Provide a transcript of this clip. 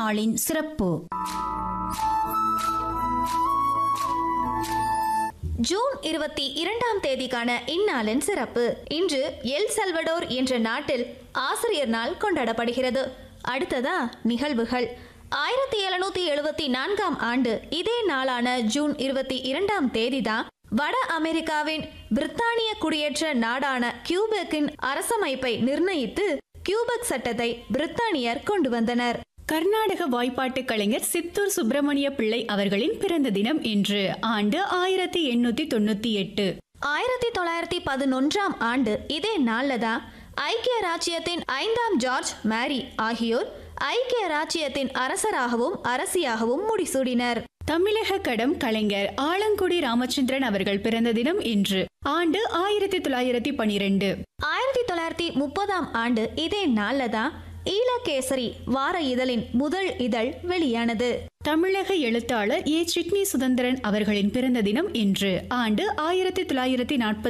நாளின் சிறப்பு ஜூன் இருபத்தி இரண்டாம் தேதிக்கான இந்நாளின் சிறப்பு இன்று எல் சல்வடோர் என்ற நாட்டில் ஆசிரியர் நாள் கொண்டாடப்படுகிறது அடுத்ததா நிகழ்வுகள் ஆயிரத்தி எழுநூத்தி எழுபத்தி நான்காம் ஆண்டு இதே நாளான ஜூன் இருபத்தி இரண்டாம் தேதிதான் வட அமெரிக்காவின் பிரித்தானிய குடியேற்ற நாடான கியூபெக்கின் அரசமைப்பை நிர்ணயித்து கியூபெக் சட்டத்தை பிரித்தானியர் கொண்டு வந்தனர் கர்நாடக வாய்ப்பாட்டு கலைஞர் சித்தூர் சுப்பிரமணிய பிள்ளை அவர்களின் பிறந்த தினம் இன்று ஆண்டு ஆயிரத்தி எண்ணூத்தி தொண்ணூத்தி எட்டு ஆயிரத்தி தொள்ளாயிரத்தி பதினொன்றாம் ஆண்டு இதே நாள்ல தான் ஐக்கிய ராச்சியத்தின் ஐந்தாம் ஜார்ஜ் மேரி ஆகியோர் ஐக்கிய ராச்சியத்தின் அரசராகவும் அரசியாகவும் முடிசூடினர் தமிழக கடம் கலைஞர் ஆலங்குடி ராமச்சந்திரன் அவர்கள் பிறந்த தினம் இன்று ஆண்டு ஆயிரத்தி தொள்ளாயிரத்தி பனிரெண்டு ஆயிரத்தி தொள்ளாயிரத்தி முப்பதாம் ஆண்டு இதே நாள்ல தான் ஈழகேசரி வார இதழின் முதல் இதழ் வெளியானது தமிழக எழுத்தாளர் ஏ சிட்னி சுதந்திரன் அவர்களின் பிறந்த தினம் இன்று ஆண்டு ஆயிரத்தி தொள்ளாயிரத்தி நாற்பத்தி